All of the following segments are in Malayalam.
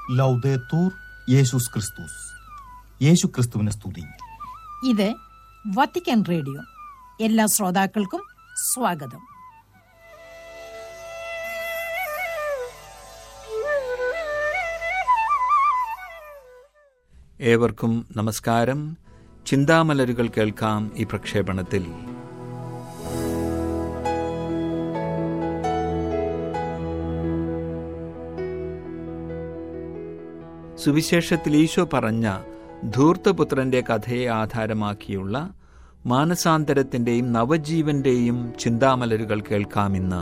ലൗദേത്തൂർ യേശുസ് ക്രിസ്തുസ് യേശു ക്രിസ്തുവിനെ സ്തുതി ഇത് വത്തിക്കാൻ റേഡിയോ എല്ലാ ശ്രോതാക്കൾക്കും സ്വാഗതം ഏവർക്കും നമസ്കാരം ചിന്താമലരുകൾ കേൾക്കാം ഈ പ്രക്ഷേപണത്തിൽ സുവിശേഷത്തിൽ ഈശോ പറഞ്ഞ ധൂർത്തപുത്രന്റെ കഥയെ ആധാരമാക്കിയുള്ള മാനസാന്തരത്തിന്റെയും നവജീവന്റെയും ചിന്താമലരുകൾ കേൾക്കാമിന്ന്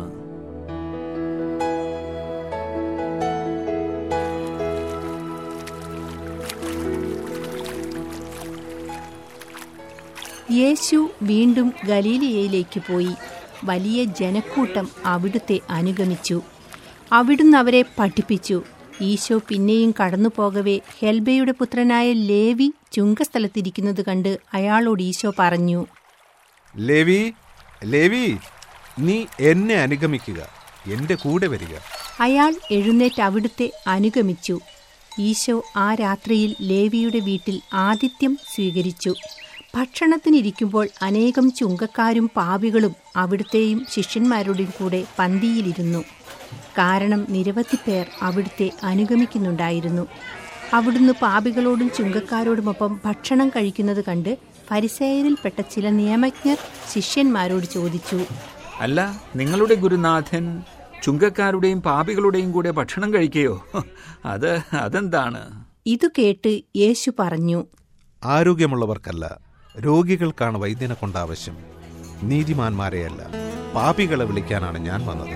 യേശു വീണ്ടും ഗലീലിയയിലേക്ക് പോയി വലിയ ജനക്കൂട്ടം അവിടുത്തെ അനുഗമിച്ചു അവിടുന്ന് അവരെ പഠിപ്പിച്ചു ഈശോ പിന്നെയും കടന്നു പോകവേ ഹെൽബയുടെ പുത്രനായ ലേവി ചുങ്കസ്ഥലത്തിരിക്കുന്നത് കണ്ട് അയാളോട് ഈശോ പറഞ്ഞു ലേവി ലേവി നീ എന്നെ അനുഗമിക്കുക എന്റെ കൂടെ വരിക അയാൾ എഴുന്നേറ്റ് അവിടുത്തെ അനുഗമിച്ചു ഈശോ ആ രാത്രിയിൽ ലേവിയുടെ വീട്ടിൽ ആതിഥ്യം സ്വീകരിച്ചു ഭക്ഷണത്തിനിരിക്കുമ്പോൾ അനേകം ചുങ്കക്കാരും പാപികളും അവിടുത്തെയും ശിഷ്യന്മാരുടെയും കൂടെ പന്തിയിലിരുന്നു കാരണം നിരവധി പേർ അവിടുത്തെ അനുഗമിക്കുന്നുണ്ടായിരുന്നു അവിടുന്ന് പാപികളോടും ചുങ്കക്കാരോടുമൊപ്പം ഭക്ഷണം കഴിക്കുന്നത് കണ്ട് പരിസയരിൽപ്പെട്ട ചില നിയമജ്ഞർ ശിഷ്യന്മാരോട് ചോദിച്ചു അല്ല നിങ്ങളുടെ ഗുരുനാഥൻ ചുങ്കക്കാരുടെയും പാപികളുടെയും കൂടെ ഭക്ഷണം കഴിക്കുകയോ അത് അതെന്താണ് ഇതു കേട്ട് യേശു പറഞ്ഞു ആരോഗ്യമുള്ളവർക്കല്ല രോഗികൾക്കാണ് വൈദ്യനെ കൊണ്ട് ആവശ്യം നീതിമാന്മാരെയല്ല പാപികളെ വിളിക്കാനാണ് ഞാൻ വന്നത്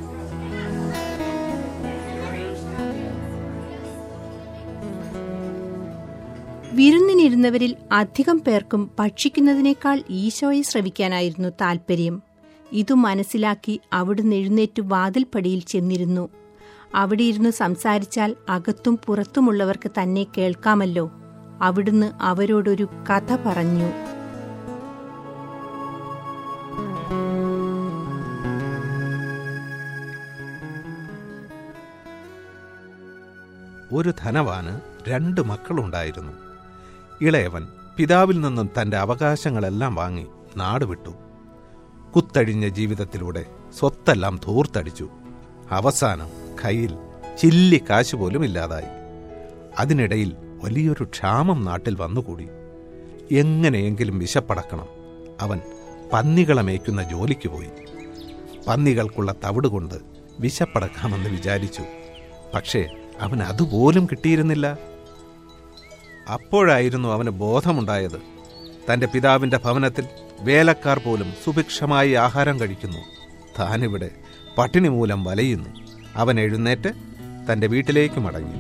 വിരുന്നിനിരുന്നവരിൽ അധികം പേർക്കും ഭക്ഷിക്കുന്നതിനേക്കാൾ ഈശോയെ ശ്രവിക്കാനായിരുന്നു താൽപ്പര്യം ഇതു മനസ്സിലാക്കി അവിടുന്ന് എഴുന്നേറ്റ് വാതിൽപ്പടിയിൽ ചെന്നിരുന്നു അവിടെ ഇരുന്ന് സംസാരിച്ചാൽ അകത്തും പുറത്തുമുള്ളവർക്ക് തന്നെ കേൾക്കാമല്ലോ അവിടുന്ന് അവരോടൊരു കഥ പറഞ്ഞു ഒരു ധനവാന് രണ്ട് മക്കളുണ്ടായിരുന്നു ഇളയവൻ പിതാവിൽ നിന്നും തന്റെ അവകാശങ്ങളെല്ലാം വാങ്ങി നാട് വിട്ടു കുത്തഴിഞ്ഞ ജീവിതത്തിലൂടെ സ്വത്തെല്ലാം ധൂർത്തടിച്ചു അവസാനം കയ്യിൽ ചില്ലി കാശ് പോലും ഇല്ലാതായി അതിനിടയിൽ വലിയൊരു ക്ഷാമം നാട്ടിൽ വന്നുകൂടി എങ്ങനെയെങ്കിലും വിശപ്പടക്കണം അവൻ പന്നികളെ മേയ്ക്കുന്ന ജോലിക്ക് പോയി പന്നികൾക്കുള്ള തവിട് കൊണ്ട് വിശപ്പടക്കാമെന്ന് വിചാരിച്ചു പക്ഷേ അവൻ അതുപോലും കിട്ടിയിരുന്നില്ല അപ്പോഴായിരുന്നു അവന് ബോധമുണ്ടായത് തന്റെ പിതാവിന്റെ ഭവനത്തിൽ വേലക്കാർ പോലും സുഭിക്ഷമായി ആഹാരം കഴിക്കുന്നു താനിവിടെ പട്ടിണി മൂലം വലയുന്നു അവൻ എഴുന്നേറ്റ് തന്റെ വീട്ടിലേക്ക് മടങ്ങി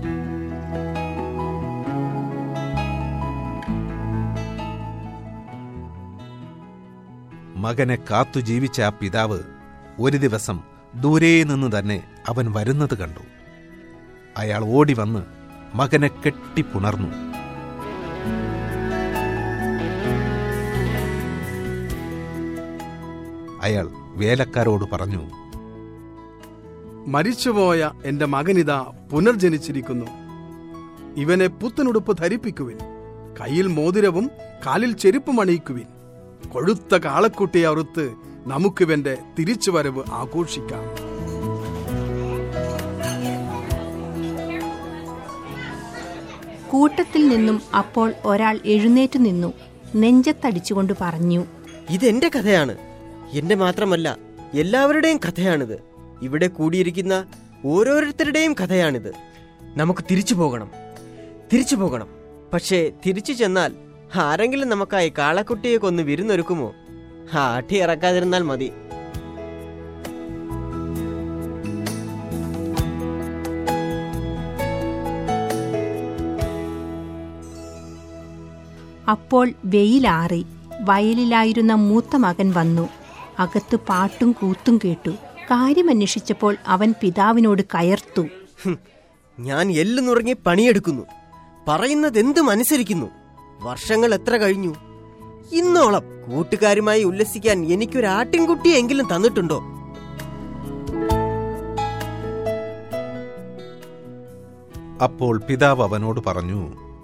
മകനെ കാത്തു ജീവിച്ച ആ പിതാവ് ഒരു ദിവസം ദൂരെ നിന്ന് തന്നെ അവൻ വരുന്നത് കണ്ടു അയാൾ ഓടി വന്ന് മകനെ കെട്ടിപ്പുണർന്നു അയാൾ വേലക്കാരോട് പറഞ്ഞു മരിച്ചുപോയ എന്റെ മകനിതാ പുനർജനിച്ചിരിക്കുന്നു ഇവനെ പുത്തനുടുപ്പ് ധരിപ്പിക്കുവിൻ കയ്യിൽ മോതിരവും കാലിൽ ചെരുപ്പും അണിയിക്കുവിൻ കൊഴുത്ത കാളക്കുട്ടിയെ അറുത്ത് നമുക്കിവന്റെ തിരിച്ചുവരവ് ആഘോഷിക്കാം കൂട്ടത്തിൽ നിന്നും അപ്പോൾ ഒരാൾ എഴുന്നേറ്റു നിന്നു നെഞ്ചത്തടിച്ചുകൊണ്ട് പറഞ്ഞു ഇതെന്റെ കഥയാണ് എന്റെ മാത്രമല്ല എല്ലാവരുടെയും കഥയാണിത് ഇവിടെ കൂടിയിരിക്കുന്ന ഓരോരുത്തരുടെയും കഥയാണിത് നമുക്ക് തിരിച്ചു പോകണം തിരിച്ചു പോകണം പക്ഷേ തിരിച്ചു ചെന്നാൽ ആരെങ്കിലും നമുക്കായി കാളക്കുട്ടിയെ കൊന്ന് വിരുന്നൊരുക്കുമോ ആട്ടി ഇറക്കാതിരുന്നാൽ മതി അപ്പോൾ വെയിലാറി വയലിലായിരുന്ന മൂത്ത മകൻ വന്നു അകത്ത് പാട്ടും കൂത്തും കേട്ടു കാര്യമന്വേഷിച്ചപ്പോൾ അവൻ പിതാവിനോട് കയർത്തു ഹും, ഞാൻ എല്ലു നുറങ്ങി പണിയെടുക്കുന്നു പറയുന്നതെന്തും അനുസരിക്കുന്നു വർഷങ്ങൾ എത്ര കഴിഞ്ഞു ഇന്നോളം കൂട്ടുകാരുമായി ഉല്ലസിക്കാൻ എനിക്കൊരു ആട്ടിൻകുട്ടിയെങ്കിലും തന്നിട്ടുണ്ടോ അപ്പോൾ പിതാവ് അവനോട് പറഞ്ഞു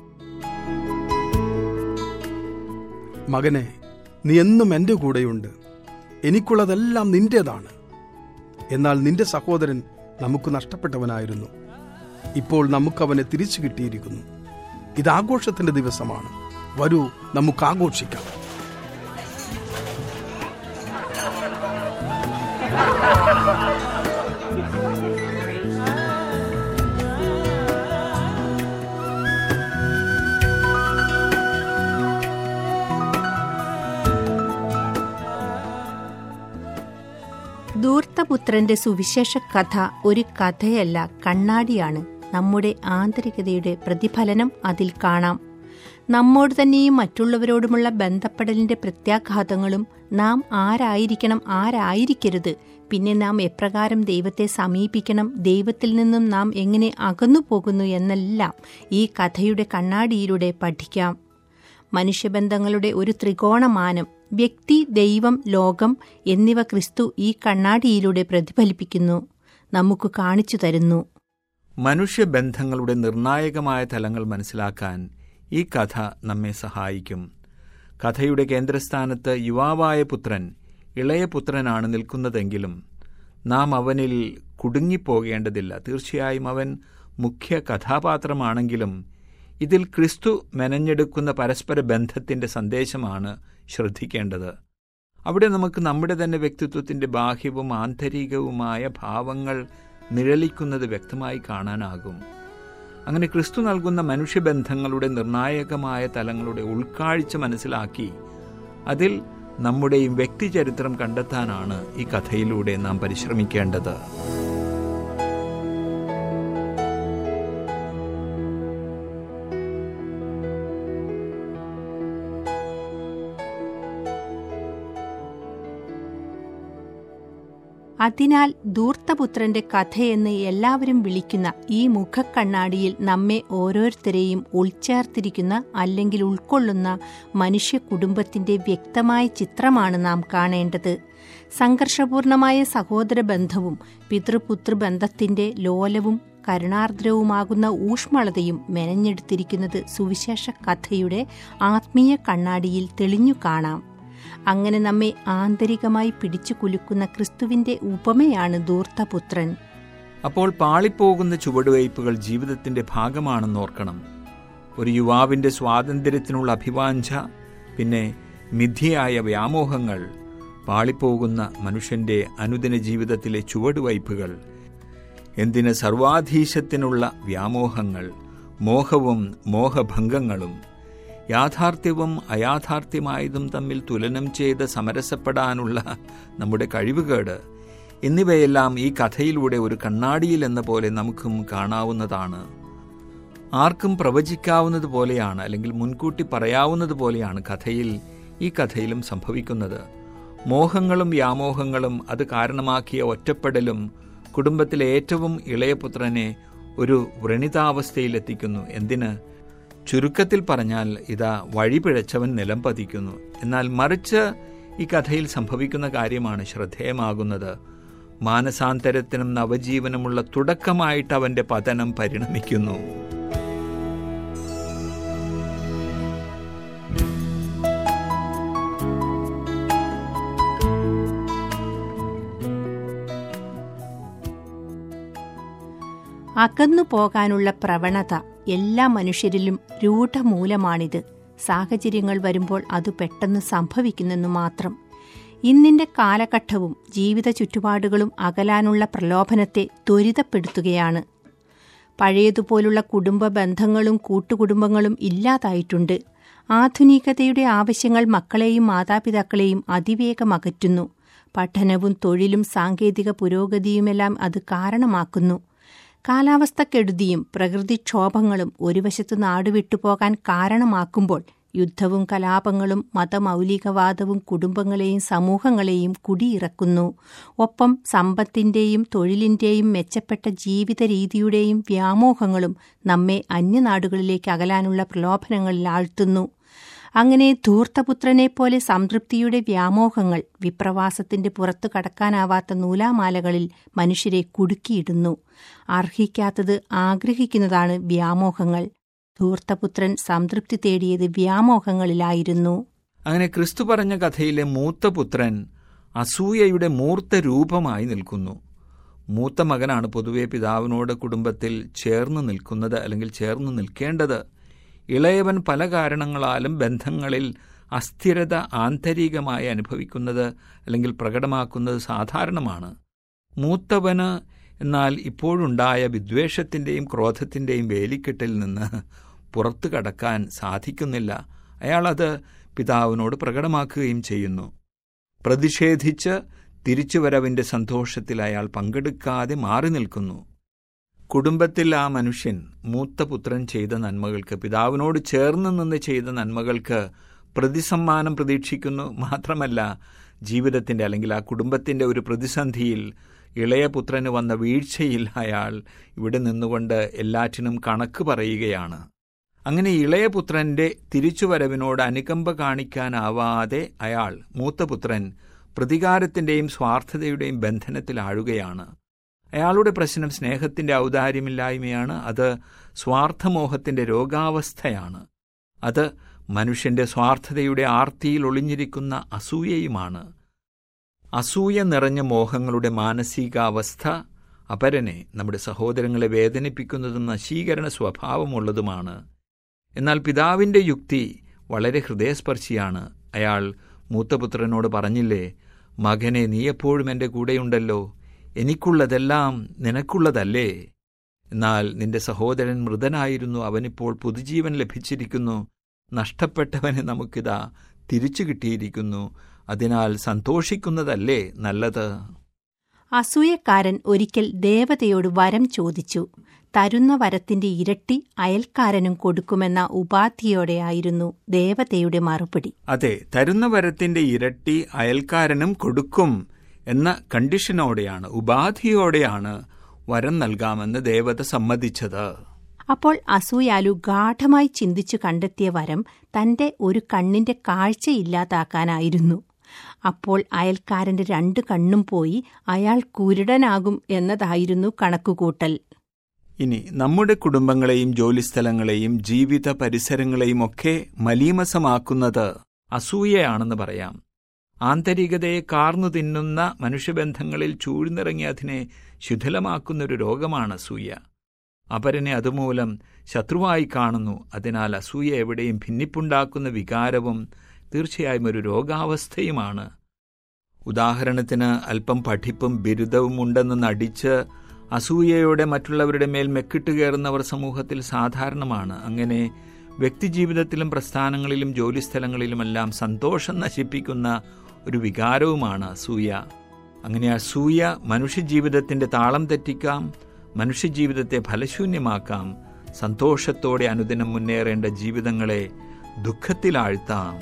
മകനെ നീ എന്നും എൻ്റെ കൂടെയുണ്ട് എനിക്കുള്ളതെല്ലാം നിന്റേതാണ് എന്നാൽ നിന്റെ സഹോദരൻ നമുക്ക് നഷ്ടപ്പെട്ടവനായിരുന്നു ഇപ്പോൾ നമുക്കവനെ തിരിച്ചു കിട്ടിയിരിക്കുന്നു ഇത് ആഘോഷത്തിന്റെ ദിവസമാണ് വരൂ നമുക്ക് ആഘോഷിക്കാം ധൂർത്തപുത്രന്റെ സുവിശേഷ കഥ ഒരു കഥയല്ല കണ്ണാടിയാണ് നമ്മുടെ ആന്തരികതയുടെ പ്രതിഫലനം അതിൽ കാണാം നമ്മോട് തന്നെയും മറ്റുള്ളവരോടുമുള്ള ബന്ധപ്പെടലിന്റെ പ്രത്യാഘാതങ്ങളും നാം ആരായിരിക്കണം ആരായിരിക്കരുത് പിന്നെ നാം എപ്രകാരം ദൈവത്തെ സമീപിക്കണം ദൈവത്തിൽ നിന്നും നാം എങ്ങനെ അകന്നു പോകുന്നു എന്നെല്ലാം ഈ കഥയുടെ കണ്ണാടിയിലൂടെ പഠിക്കാം മനുഷ്യബന്ധങ്ങളുടെ ഒരു ത്രികോണമാനം വ്യക്തി ദൈവം ലോകം എന്നിവ ക്രിസ്തു ഈ കണ്ണാടിയിലൂടെ പ്രതിഫലിപ്പിക്കുന്നു നമുക്ക് കാണിച്ചു തരുന്നു മനുഷ്യബന്ധങ്ങളുടെ നിർണായകമായ തലങ്ങൾ മനസ്സിലാക്കാൻ ഈ കഥ നമ്മെ സഹായിക്കും കഥയുടെ കേന്ദ്രസ്ഥാനത്ത് യുവാവായ പുത്രൻ ഇളയ പുത്രനാണ് നിൽക്കുന്നതെങ്കിലും നാം അവനിൽ കുടുങ്ങിപ്പോകേണ്ടതില്ല തീർച്ചയായും അവൻ മുഖ്യ കഥാപാത്രമാണെങ്കിലും ഇതിൽ ക്രിസ്തു മെനഞ്ഞെടുക്കുന്ന പരസ്പര ബന്ധത്തിന്റെ സന്ദേശമാണ് ശ്രദ്ധിക്കേണ്ടത് അവിടെ നമുക്ക് നമ്മുടെ തന്നെ വ്യക്തിത്വത്തിന്റെ ബാഹ്യവും ആന്തരികവുമായ ഭാവങ്ങൾ നിഴലിക്കുന്നത് വ്യക്തമായി കാണാനാകും അങ്ങനെ ക്രിസ്തു നൽകുന്ന മനുഷ്യബന്ധങ്ങളുടെ നിർണായകമായ തലങ്ങളുടെ ഉൾക്കാഴ്ച മനസ്സിലാക്കി അതിൽ നമ്മുടെയും വ്യക്തിചരിത്രം കണ്ടെത്താനാണ് ഈ കഥയിലൂടെ നാം പരിശ്രമിക്കേണ്ടത് അതിനാൽ ധൂർത്തപുത്രന്റെ കഥയെന്ന് എല്ലാവരും വിളിക്കുന്ന ഈ മുഖക്കണ്ണാടിയിൽ നമ്മെ ഓരോരുത്തരെയും ഉൾച്ചേർത്തിരിക്കുന്ന അല്ലെങ്കിൽ ഉൾക്കൊള്ളുന്ന മനുഷ്യ കുടുംബത്തിന്റെ വ്യക്തമായ ചിത്രമാണ് നാം കാണേണ്ടത് സംഘർഷപൂർണമായ സഹോദര ബന്ധവും പിതൃപുതൃ ബന്ധത്തിന്റെ ലോലവും കരുണാർദ്രവുമാകുന്ന ഊഷ്മളതയും മെനഞ്ഞെടുത്തിരിക്കുന്നത് സുവിശേഷ കഥയുടെ ആത്മീയ കണ്ണാടിയിൽ തെളിഞ്ഞു കാണാം അങ്ങനെ നമ്മെ ആന്തരികമായി പിടിച്ചു കുലുക്കുന്ന ക്രിസ്തുവിന്റെ ഉപമയാണ് ധൂർത്തപുത്രൻ അപ്പോൾ പാളിപ്പോകുന്ന ചുവടുവയ്പ്പുകൾ ജീവിതത്തിന്റെ ഭാഗമാണെന്നോർക്കണം ഒരു യുവാവിന്റെ സ്വാതന്ത്ര്യത്തിനുള്ള അഭിവാഞ്ച പിന്നെ മിഥ്യയായ വ്യാമോഹങ്ങൾ പാളിപ്പോകുന്ന മനുഷ്യന്റെ അനുദിന ജീവിതത്തിലെ ചുവടുവയ്പ്പുകൾ എന്തിന് സർവാധീശത്തിനുള്ള വ്യാമോഹങ്ങൾ മോഹവും മോഹഭംഗങ്ങളും യാഥാർത്ഥ്യവും അയാഥാർത്ഥ്യമായതും തമ്മിൽ തുലനം ചെയ്ത് സമരസപ്പെടാനുള്ള നമ്മുടെ കഴിവുകേട് എന്നിവയെല്ലാം ഈ കഥയിലൂടെ ഒരു കണ്ണാടിയിൽ എന്ന പോലെ നമുക്കും കാണാവുന്നതാണ് ആർക്കും പ്രവചിക്കാവുന്നത് പോലെയാണ് അല്ലെങ്കിൽ മുൻകൂട്ടി പറയാവുന്നത് പോലെയാണ് കഥയിൽ ഈ കഥയിലും സംഭവിക്കുന്നത് മോഹങ്ങളും വ്യാമോഹങ്ങളും അത് കാരണമാക്കിയ ഒറ്റപ്പെടലും കുടുംബത്തിലെ ഏറ്റവും ഇളയ പുത്രനെ ഒരു വ്രണിതാവസ്ഥയിലെത്തിക്കുന്നു എന്തിന് ചുരുക്കത്തിൽ പറഞ്ഞാൽ ഇതാ വഴിപിഴച്ചവൻ നിലം പതിക്കുന്നു എന്നാൽ മറിച്ച് ഈ കഥയിൽ സംഭവിക്കുന്ന കാര്യമാണ് ശ്രദ്ധേയമാകുന്നത് മാനസാന്തരത്തിനും നവജീവനമുള്ള തുടക്കമായിട്ട് അവന്റെ പതനം പരിണമിക്കുന്നു അകന്നു പോകാനുള്ള പ്രവണത എല്ലാ മനുഷ്യരിലും രൂഢമൂലമാണിത് സാഹചര്യങ്ങൾ വരുമ്പോൾ അത് പെട്ടെന്ന് സംഭവിക്കുന്നെന്നു മാത്രം ഇന്നിന്റെ കാലഘട്ടവും ജീവിത ചുറ്റുപാടുകളും അകലാനുള്ള പ്രലോഭനത്തെ ത്വരിതപ്പെടുത്തുകയാണ് പഴയതുപോലുള്ള കുടുംബ ബന്ധങ്ങളും കൂട്ടുകുടുംബങ്ങളും ഇല്ലാതായിട്ടുണ്ട് ആധുനികതയുടെ ആവശ്യങ്ങൾ മക്കളെയും മാതാപിതാക്കളെയും അതിവേഗം അകറ്റുന്നു പഠനവും തൊഴിലും സാങ്കേതിക പുരോഗതിയുമെല്ലാം അത് കാരണമാക്കുന്നു കാലാവസ്ഥക്കെടുതിയും പ്രകൃതിക്ഷോഭങ്ങളും ഒരു വശത്ത് നാടുവിട്ടുപോകാൻ കാരണമാക്കുമ്പോൾ യുദ്ധവും കലാപങ്ങളും മതമൗലികവാദവും കുടുംബങ്ങളെയും സമൂഹങ്ങളെയും കുടിയിറക്കുന്നു ഒപ്പം സമ്പത്തിന്റെയും തൊഴിലിന്റെയും മെച്ചപ്പെട്ട ജീവിത രീതിയുടെയും വ്യാമോഹങ്ങളും നമ്മെ അന്യനാടുകളിലേക്ക് അകലാനുള്ള പ്രലോഭനങ്ങളിൽ ആഴ്ത്തുന്നു അങ്ങനെ ധൂർത്തപുത്രനെ പോലെ സംതൃപ്തിയുടെ വ്യാമോഹങ്ങൾ വിപ്രവാസത്തിന്റെ പുറത്തു കടക്കാനാവാത്ത നൂലാമാലകളിൽ മനുഷ്യരെ കുടുക്കിയിടുന്നു അർഹിക്കാത്തത് ആഗ്രഹിക്കുന്നതാണ് വ്യാമോഹങ്ങൾ ധൂർത്തപുത്രൻ സംതൃപ്തി തേടിയത് വ്യാമോഹങ്ങളിലായിരുന്നു അങ്ങനെ ക്രിസ്തു പറഞ്ഞ കഥയിലെ മൂത്ത പുത്രൻ അസൂയയുടെ മൂർത്ത രൂപമായി നിൽക്കുന്നു മൂത്ത മകനാണ് പൊതുവെ പിതാവിനോട് കുടുംബത്തിൽ ചേർന്ന് നിൽക്കുന്നത് അല്ലെങ്കിൽ ചേർന്ന് നിൽക്കേണ്ടത് ഇളയവൻ പല കാരണങ്ങളാലും ബന്ധങ്ങളിൽ അസ്ഥിരത ആന്തരികമായി അനുഭവിക്കുന്നത് അല്ലെങ്കിൽ പ്രകടമാക്കുന്നത് സാധാരണമാണ് മൂത്തവന് എന്നാൽ ഇപ്പോഴുണ്ടായ വിദ്വേഷത്തിന്റെയും ക്രോധത്തിന്റെയും വേലിക്കെട്ടിൽ നിന്ന് പുറത്തു കടക്കാൻ സാധിക്കുന്നില്ല അയാളത് പിതാവിനോട് പ്രകടമാക്കുകയും ചെയ്യുന്നു പ്രതിഷേധിച്ച് തിരിച്ചുവരവിന്റെ സന്തോഷത്തിൽ അയാൾ പങ്കെടുക്കാതെ മാറി നിൽക്കുന്നു കുടുംബത്തിൽ ആ മനുഷ്യൻ മൂത്ത പുത്രൻ ചെയ്ത നന്മകൾക്ക് പിതാവിനോട് ചേർന്ന് നിന്ന് ചെയ്ത നന്മകൾക്ക് പ്രതിസമ്മാനം പ്രതീക്ഷിക്കുന്നു മാത്രമല്ല ജീവിതത്തിന്റെ അല്ലെങ്കിൽ ആ കുടുംബത്തിന്റെ ഒരു പ്രതിസന്ധിയിൽ ഇളയ പുത്രന് വന്ന വീഴ്ചയിൽ അയാൾ ഇവിടെ നിന്നുകൊണ്ട് എല്ലാറ്റിനും കണക്ക് പറയുകയാണ് അങ്ങനെ ഇളയ പുത്രന്റെ തിരിച്ചുവരവിനോട് അനുകമ്പ കാണിക്കാനാവാതെ അയാൾ മൂത്തപുത്രൻ പ്രതികാരത്തിന്റെയും സ്വാർത്ഥതയുടെയും ബന്ധനത്തിലാഴുകയാണ് അയാളുടെ പ്രശ്നം സ്നേഹത്തിന്റെ ഔദാര്യമില്ലായ്മയാണ് അത് സ്വാർത്ഥമോഹത്തിന്റെ രോഗാവസ്ഥയാണ് അത് മനുഷ്യന്റെ സ്വാർത്ഥതയുടെ ആർത്തിയിൽ ഒളിഞ്ഞിരിക്കുന്ന അസൂയയുമാണ് അസൂയ നിറഞ്ഞ മോഹങ്ങളുടെ മാനസികാവസ്ഥ അപരനെ നമ്മുടെ സഹോദരങ്ങളെ വേദനിപ്പിക്കുന്നതും നശീകരണ സ്വഭാവമുള്ളതുമാണ് എന്നാൽ പിതാവിന്റെ യുക്തി വളരെ ഹൃദയസ്പർശിയാണ് അയാൾ മൂത്തപുത്രനോട് പറഞ്ഞില്ലേ മകനെ നീ എപ്പോഴും എൻ്റെ കൂടെയുണ്ടല്ലോ എനിക്കുള്ളതെല്ലാം നിനക്കുള്ളതല്ലേ എന്നാൽ നിന്റെ സഹോദരൻ മൃതനായിരുന്നു അവനിപ്പോൾ പുതുജീവൻ ലഭിച്ചിരിക്കുന്നു നഷ്ടപ്പെട്ടവനെ നമുക്കിതാ തിരിച്ചു കിട്ടിയിരിക്കുന്നു അതിനാൽ സന്തോഷിക്കുന്നതല്ലേ നല്ലത് അസൂയക്കാരൻ ഒരിക്കൽ ദേവതയോട് വരം ചോദിച്ചു തരുന്ന വരത്തിന്റെ ഇരട്ടി അയൽക്കാരനും കൊടുക്കുമെന്ന ഉപാധിയോടെയായിരുന്നു ദേവതയുടെ മറുപടി അതെ തരുന്ന വരത്തിന്റെ ഇരട്ടി അയൽക്കാരനും കൊടുക്കും എന്ന കണ്ടീഷനോടെയാണ് ഉപാധിയോടെയാണ് വരം നൽകാമെന്ന് ദേവത സമ്മതിച്ചത് അപ്പോൾ അസൂയാലു ഗാഠമായി ചിന്തിച്ചു കണ്ടെത്തിയ വരം തന്റെ ഒരു കണ്ണിന്റെ കാഴ്ചയില്ലാതാക്കാനായിരുന്നു അപ്പോൾ അയൽക്കാരന്റെ രണ്ട് കണ്ണും പോയി അയാൾ കുരുടനാകും എന്നതായിരുന്നു കണക്കുകൂട്ടൽ ഇനി നമ്മുടെ കുടുംബങ്ങളെയും ജോലിസ്ഥലങ്ങളെയും ജീവിത പരിസരങ്ങളെയും ഒക്കെ മലീമസമാക്കുന്നത് അസൂയയാണെന്ന് പറയാം ആന്തരികതയെ കാർന്നു തിന്നുന്ന മനുഷ്യബന്ധങ്ങളിൽ ചൂഴ്ന്നിറങ്ങി അതിനെ ശിഥിലമാക്കുന്നൊരു രോഗമാണ് അസൂയ അപരനെ അതുമൂലം ശത്രുവായി കാണുന്നു അതിനാൽ അസൂയ എവിടെയും ഭിന്നിപ്പുണ്ടാക്കുന്ന വികാരവും തീർച്ചയായും ഒരു രോഗാവസ്ഥയുമാണ് ഉദാഹരണത്തിന് അല്പം പഠിപ്പും ബിരുദവും ഉണ്ടെന്ന് നടിച്ച് അസൂയയോടെ മറ്റുള്ളവരുടെ മേൽ മെക്കിട്ട് കയറുന്നവർ സമൂഹത്തിൽ സാധാരണമാണ് അങ്ങനെ വ്യക്തിജീവിതത്തിലും പ്രസ്ഥാനങ്ങളിലും ജോലിസ്ഥലങ്ങളിലുമെല്ലാം സന്തോഷം നശിപ്പിക്കുന്ന ഒരു വികാരവുമാണ് അസൂയ അങ്ങനെ അസൂയ മനുഷ്യജീവിതത്തിന്റെ താളം തെറ്റിക്കാം മനുഷ്യജീവിതത്തെ ഫലശൂന്യമാക്കാം സന്തോഷത്തോടെ അനുദിനം മുന്നേറേണ്ട ജീവിതങ്ങളെ ദുഃഖത്തിലാഴ്ത്താം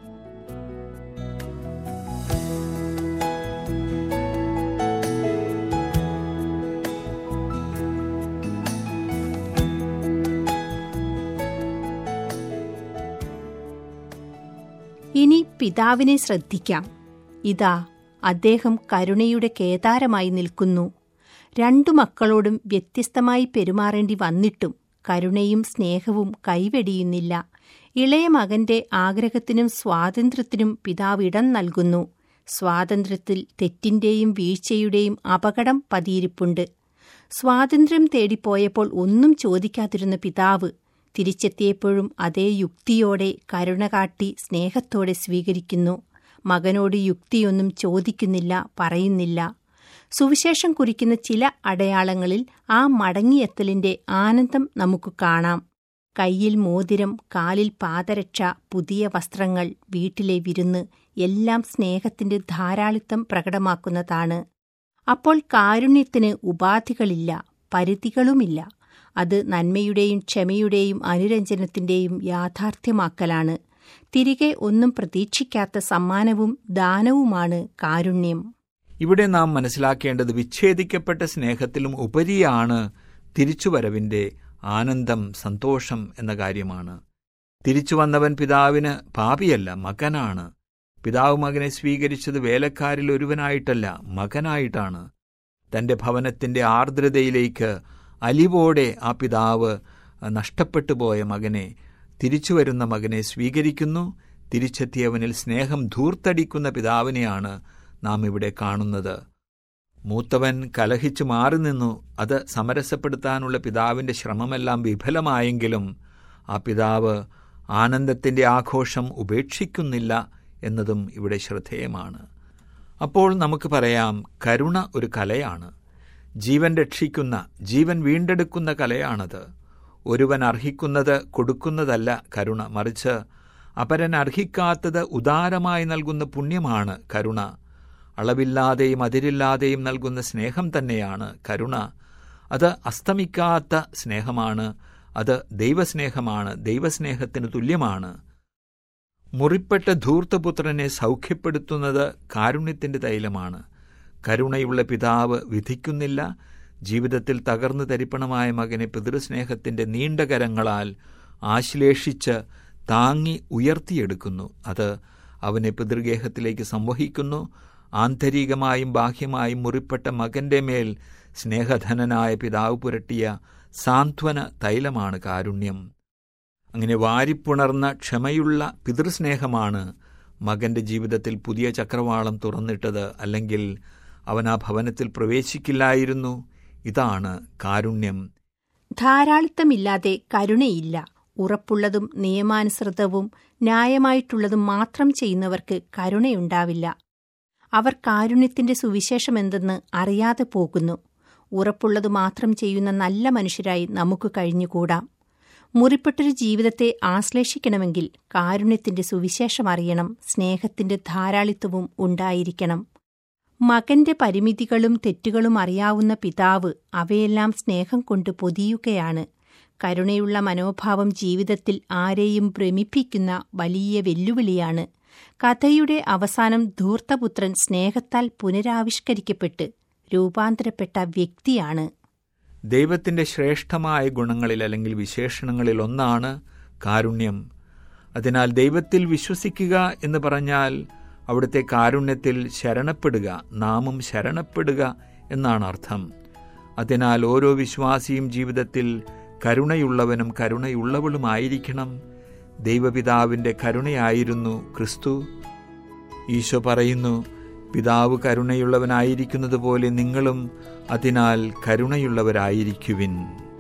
ഇനി പിതാവിനെ ശ്രദ്ധിക്കാം ഇതാ അദ്ദേഹം കരുണയുടെ കേദാരമായി നിൽക്കുന്നു രണ്ടു മക്കളോടും വ്യത്യസ്തമായി പെരുമാറേണ്ടി വന്നിട്ടും കരുണയും സ്നേഹവും കൈവെടിയുന്നില്ല ഇളയ മകന്റെ ആഗ്രഹത്തിനും സ്വാതന്ത്ര്യത്തിനും പിതാവ് ഇടം നൽകുന്നു സ്വാതന്ത്ര്യത്തിൽ തെറ്റിന്റെയും വീഴ്ചയുടെയും അപകടം പതിയിരിപ്പുണ്ട് സ്വാതന്ത്ര്യം തേടിപ്പോയപ്പോൾ ഒന്നും ചോദിക്കാതിരുന്ന പിതാവ് തിരിച്ചെത്തിയപ്പോഴും അതേ യുക്തിയോടെ കരുണ കാട്ടി സ്നേഹത്തോടെ സ്വീകരിക്കുന്നു മകനോട് യുക്തിയൊന്നും ചോദിക്കുന്നില്ല പറയുന്നില്ല സുവിശേഷം കുറിക്കുന്ന ചില അടയാളങ്ങളിൽ ആ മടങ്ങിയെത്തലിന്റെ ആനന്ദം നമുക്ക് കാണാം കയ്യിൽ മോതിരം കാലിൽ പാദരക്ഷ പുതിയ വസ്ത്രങ്ങൾ വീട്ടിലെ വിരുന്ന് എല്ലാം സ്നേഹത്തിന്റെ ധാരാളിത്തം പ്രകടമാക്കുന്നതാണ് അപ്പോൾ കാരുണ്യത്തിന് ഉപാധികളില്ല പരിധികളുമില്ല അത് നന്മയുടെയും ക്ഷമയുടെയും അനുരഞ്ജനത്തിന്റെയും യാഥാർത്ഥ്യമാക്കലാണ് തിരികെ ഒന്നും പ്രതീക്ഷിക്കാത്ത സമ്മാനവും ദാനവുമാണ് കാരുണ്യം ഇവിടെ നാം മനസ്സിലാക്കേണ്ടത് വിച്ഛേദിക്കപ്പെട്ട സ്നേഹത്തിലും ഉപരിയാണ് തിരിച്ചുവരവിന്റെ ആനന്ദം സന്തോഷം എന്ന കാര്യമാണ് തിരിച്ചു വന്നവൻ പിതാവിന് പാപിയല്ല മകനാണ് പിതാവ് മകനെ സ്വീകരിച്ചത് വേലക്കാരിൽ ഒരുവനായിട്ടല്ല മകനായിട്ടാണ് തന്റെ ഭവനത്തിന്റെ ആർദ്രതയിലേക്ക് അലിവോടെ ആ പിതാവ് നഷ്ടപ്പെട്ടു പോയ മകനെ തിരിച്ചുവരുന്ന മകനെ സ്വീകരിക്കുന്നു തിരിച്ചെത്തിയവനിൽ സ്നേഹം ധൂർത്തടിക്കുന്ന പിതാവിനെയാണ് നാം ഇവിടെ കാണുന്നത് മൂത്തവൻ കലഹിച്ചു മാറി നിന്നു അത് സമരസപ്പെടുത്താനുള്ള പിതാവിന്റെ ശ്രമമെല്ലാം വിഫലമായെങ്കിലും ആ പിതാവ് ആനന്ദത്തിന്റെ ആഘോഷം ഉപേക്ഷിക്കുന്നില്ല എന്നതും ഇവിടെ ശ്രദ്ധേയമാണ് അപ്പോൾ നമുക്ക് പറയാം കരുണ ഒരു കലയാണ് ജീവൻ രക്ഷിക്കുന്ന ജീവൻ വീണ്ടെടുക്കുന്ന കലയാണത് ഒരുവൻ അർഹിക്കുന്നത് കൊടുക്കുന്നതല്ല കരുണ മറിച്ച് അപരൻ അർഹിക്കാത്തത് ഉദാരമായി നൽകുന്ന പുണ്യമാണ് കരുണ അളവില്ലാതെയും അതിരില്ലാതെയും നൽകുന്ന സ്നേഹം തന്നെയാണ് കരുണ അത് അസ്തമിക്കാത്ത സ്നേഹമാണ് അത് ദൈവസ്നേഹമാണ് ദൈവസ്നേഹത്തിന് തുല്യമാണ് മുറിപ്പെട്ട ധൂർത്തപുത്രനെ സൗഖ്യപ്പെടുത്തുന്നത് കാരുണ്യത്തിന്റെ തൈലമാണ് കരുണയുള്ള പിതാവ് വിധിക്കുന്നില്ല ജീവിതത്തിൽ തകർന്നു തരിപ്പണമായ മകനെ പിതൃസ്നേഹത്തിന്റെ നീണ്ട കരങ്ങളാൽ ആശ്ലേഷിച്ച് താങ്ങി ഉയർത്തിയെടുക്കുന്നു അത് അവനെ പിതൃഗേഹത്തിലേക്ക് സംവഹിക്കുന്നു ആന്തരികമായും ബാഹ്യമായും മുറിപ്പെട്ട മകന്റെ മേൽ സ്നേഹധനനായ പിതാവ് പുരട്ടിയ സാന്ത്വന തൈലമാണ് കാരുണ്യം അങ്ങനെ വാരിപ്പുണർന്ന ക്ഷമയുള്ള പിതൃസ്നേഹമാണ് മകന്റെ ജീവിതത്തിൽ പുതിയ ചക്രവാളം തുറന്നിട്ടത് അല്ലെങ്കിൽ അവൻ ആ ഭവനത്തിൽ പ്രവേശിക്കില്ലായിരുന്നു ഇതാണ് കാരുണ്യം ധാരാളിത്തമില്ലാതെ കരുണയില്ല ഉറപ്പുള്ളതും നിയമാനുസൃതവും ന്യായമായിട്ടുള്ളതും മാത്രം ചെയ്യുന്നവർക്ക് കരുണയുണ്ടാവില്ല അവർ കാരുണ്യത്തിന്റെ സുവിശേഷമെന്തെന്ന് അറിയാതെ പോകുന്നു ഉറപ്പുള്ളത് മാത്രം ചെയ്യുന്ന നല്ല മനുഷ്യരായി നമുക്ക് കഴിഞ്ഞുകൂടാം മുറിപ്പെട്ടൊരു ജീവിതത്തെ ആശ്ലേഷിക്കണമെങ്കിൽ കാരുണ്യത്തിന്റെ സുവിശേഷം അറിയണം സ്നേഹത്തിന്റെ ധാരാളിത്വവും ഉണ്ടായിരിക്കണം മകന്റെ പരിമിതികളും തെറ്റുകളും അറിയാവുന്ന പിതാവ് അവയെല്ലാം സ്നേഹം കൊണ്ട് പൊതിയുകയാണ് കരുണയുള്ള മനോഭാവം ജീവിതത്തിൽ ആരെയും ഭ്രമിപ്പിക്കുന്ന വലിയ വെല്ലുവിളിയാണ് കഥയുടെ അവസാനം ധൂർത്തപുത്രൻ സ്നേഹത്താൽ പുനരാവിഷ്കരിക്കപ്പെട്ട് രൂപാന്തരപ്പെട്ട വ്യക്തിയാണ് ദൈവത്തിന്റെ ശ്രേഷ്ഠമായ ഗുണങ്ങളിൽ അല്ലെങ്കിൽ വിശേഷണങ്ങളിൽ ഒന്നാണ് കാരുണ്യം അതിനാൽ ദൈവത്തിൽ വിശ്വസിക്കുക എന്ന് പറഞ്ഞാൽ അവിടുത്തെ കാരുണ്യത്തിൽ ശരണപ്പെടുക നാമും ശരണപ്പെടുക എന്നാണ് അർത്ഥം അതിനാൽ ഓരോ വിശ്വാസിയും ജീവിതത്തിൽ കരുണയുള്ളവനും കരുണയുള്ളവളുമായിരിക്കണം ദൈവപിതാവിന്റെ കരുണയായിരുന്നു ക്രിസ്തു ഈശോ പറയുന്നു പിതാവ് കരുണയുള്ളവനായിരിക്കുന്നതുപോലെ നിങ്ങളും അതിനാൽ കരുണയുള്ളവരായിരിക്കുവിൻ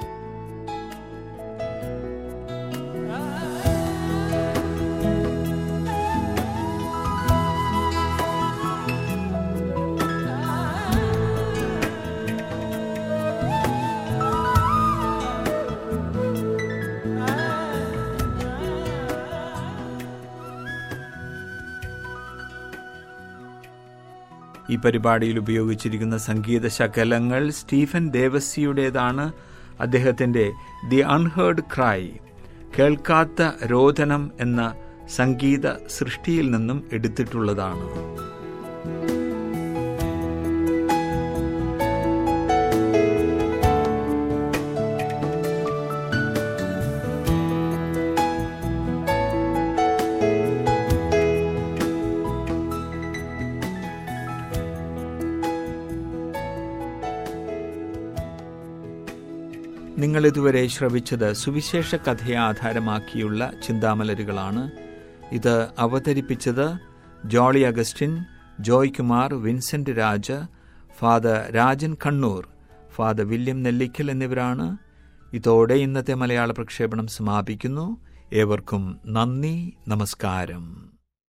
ഈ പരിപാടിയിൽ ഉപയോഗിച്ചിരിക്കുന്ന സംഗീത ശകലങ്ങൾ സ്റ്റീഫൻ ദേവസിയുടേതാണ് അദ്ദേഹത്തിന്റെ ദി അൺഹേർഡ് ക്രൈ കേൾക്കാത്ത രോദനം എന്ന സംഗീത സൃഷ്ടിയിൽ നിന്നും എടുത്തിട്ടുള്ളതാണ് നിങ്ങൾ ഇതുവരെ ശ്രവിച്ചത് സുവിശേഷ കഥയെ ആധാരമാക്കിയുള്ള ചിന്താമലരുകളാണ് ഇത് അവതരിപ്പിച്ചത് ജോളി അഗസ്റ്റിൻ ജോയ് കുമാർ വിൻസെന്റ് രാജ ഫാദർ രാജൻ കണ്ണൂർ ഫാദർ വില്യം നെല്ലിക്കൽ എന്നിവരാണ് ഇതോടെ ഇന്നത്തെ മലയാള പ്രക്ഷേപണം സമാപിക്കുന്നു ഏവർക്കും നന്ദി നമസ്കാരം